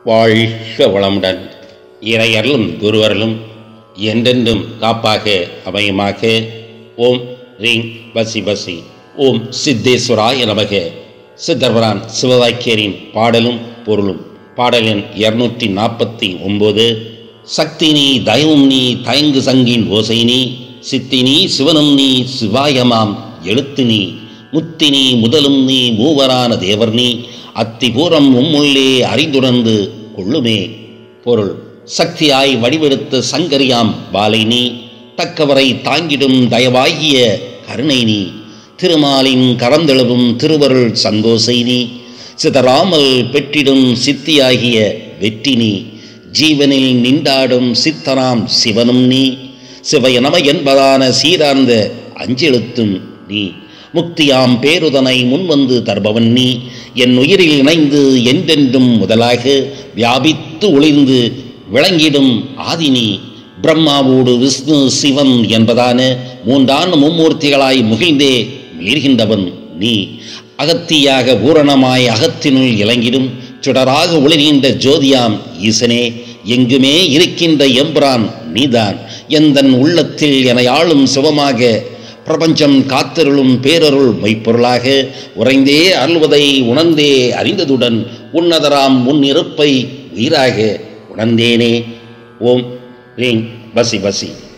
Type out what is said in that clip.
வாழ்க வளமுடன் இறையர்களும் குருவர்களும் என்றென்றும் காப்பாக அமையுமாக ஓம் ரீங் பசி பசி ஓம் சித்தேஸ்வராய நமக சித்தர்வரான் சிவவாக்கியரின் பாடலும் பொருளும் பாடலின் இருநூற்றி நாற்பத்தி ஒன்பது சக்தி நீ தயவும் நீ தயங்கு சங்கின் ஓசை நீ சித்தி நீ சிவனும் நீ சிவாயமாம் எழுத்து நீ முத்தி நீ முதலும் நீ மூவரான தேவர் நீ அத்திபூரம் உம்முள்ளே அறிந்துணர்ந்து கொள்ளுமே பொருள் சக்தியாய் வடிவெடுத்த சங்கரியாம் பாலை நீ தக்கவரை தாங்கிடும் தயவாகிய கருணை நீ திருமாலின் கரந்தெழுவும் திருவருள் சந்தோசை நீ சிதறாமல் பெற்றிடும் சித்தியாகிய வெற்றி நீ ஜீவனில் நின்றாடும் சித்தனாம் சிவனும் நீ சிவயனம என்பதான சீரார்ந்த அஞ்செழுத்தும் நீ முக்தியாம் பேருதனை முன்வந்து தருபவன் நீ என் உயிரில் இணைந்து என்றென்றும் முதலாக வியாபித்து ஒளிந்து விளங்கிடும் ஆதினி பிரம்மாவோடு விஷ்ணு சிவன் என்பதான மூன்றான் மும்மூர்த்திகளாய் முகிழ்ந்தே மீர்கின்றவன் நீ அகத்தியாக பூரணமாய் அகத்தினுள் இறங்கிடும் சுடராக ஒளிர்கின்ற ஜோதியாம் ஈசனே எங்குமே இருக்கின்ற எம்பிரான் நீதான் எந்தன் உள்ளத்தில் என ஆளும் சிவமாக பிரபஞ்சம் காத்தருளும் பேரருள் மெய்ப்பொருளாக உறைந்தே அருள்வதை உணர்ந்தே அறிந்ததுடன் உன்னதராம் உன் இருப்பை உயிராக உணர்ந்தேனே ஓம் ரீங் பசி பசி